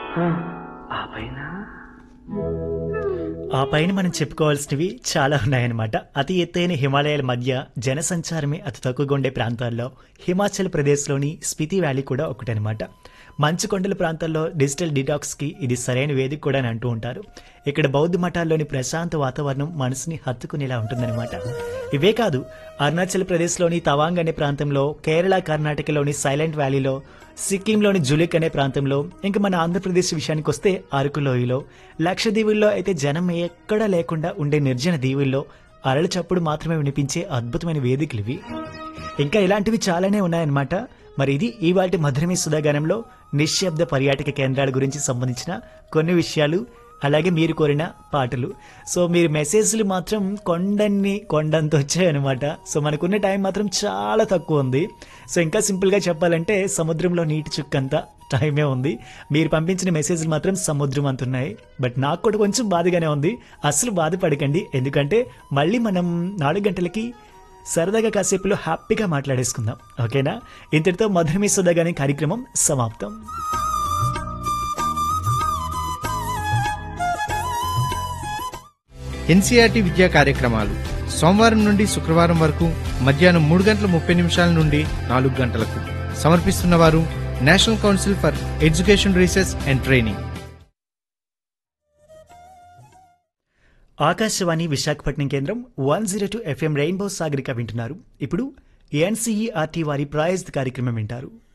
ఆ పైన ఆ పైన మనం చెప్పుకోవాల్సినవి చాలా ఉన్నాయన్నమాట అతి ఎత్తైన హిమాలయాల మధ్య జనసంచారమే అతి తక్కువగా ఉండే ప్రాంతాల్లో హిమాచల్ ప్రదేశ్లోని స్పితి వ్యాలీ కూడా ఒకటనమాట మంచు కొండల ప్రాంతాల్లో డిజిటల్ డిటాక్స్కి ఇది సరైన వేదిక కూడా అని అంటూ ఉంటారు ఇక్కడ బౌద్ధ మఠాల్లోని ప్రశాంత వాతావరణం మనసుని హత్తుకునేలా ఉంటుందన్నమాట ఇవే కాదు అరుణాచల్ ప్రదేశ్లోని తవాంగ్ అనే ప్రాంతంలో కేరళ కర్ణాటకలోని సైలెంట్ వ్యాలీలో సిక్కింలోని జులిక్ అనే ప్రాంతంలో ఇంకా మన ఆంధ్రప్రదేశ్ విషయానికి వస్తే అరకు లోయలో లక్షద్వీపుల్లో అయితే జనం ఎక్కడా లేకుండా ఉండే నిర్జన దీవుల్లో అరల చప్పుడు మాత్రమే వినిపించే అద్భుతమైన వేదికలు ఇవి ఇంకా ఇలాంటివి చాలానే ఉన్నాయన్నమాట మరి ఇది ఇవాటి మధురమే సుధాగానంలో నిశ్శబ్ద పర్యాటక కేంద్రాల గురించి సంబంధించిన కొన్ని విషయాలు అలాగే మీరు కోరిన పాటలు సో మీరు మెసేజ్లు మాత్రం కొండన్ని కొండంత వచ్చాయన్నమాట సో మనకున్న టైం మాత్రం చాలా తక్కువ ఉంది సో ఇంకా సింపుల్గా చెప్పాలంటే సముద్రంలో నీటి చుక్కంత టైమే ఉంది మీరు పంపించిన మెసేజ్లు మాత్రం సముద్రం అంతున్నాయి బట్ నాకు కూడా కొంచెం బాధగానే ఉంది అసలు బాధపడకండి ఎందుకంటే మళ్ళీ మనం నాలుగు గంటలకి సరదాగా కాసేపులో హ్యాపీగా మాట్లాడేసుకుందాం ఓకేనా ఇంతటితో మధురమి సుధగానే కార్యక్రమం సమాప్తం ఎన్సీఆర్టీ విద్యా కార్యక్రమాలు సోమవారం నుండి శుక్రవారం వరకు మధ్యాహ్నం మూడు గంటల ముప్పై నిమిషాల నుండి నాలుగు గంటలకు సమర్పిస్తున్నవారు national council for education research and training Akashvani Visakhapatnam కేంద్రం one zero two FM rainbow Sagarika వింటున్నారు ఇప్పుడు ఎన్సీఈఆర్టీ వారి ప్రాయజ్ కార్యక్రమం వింటారు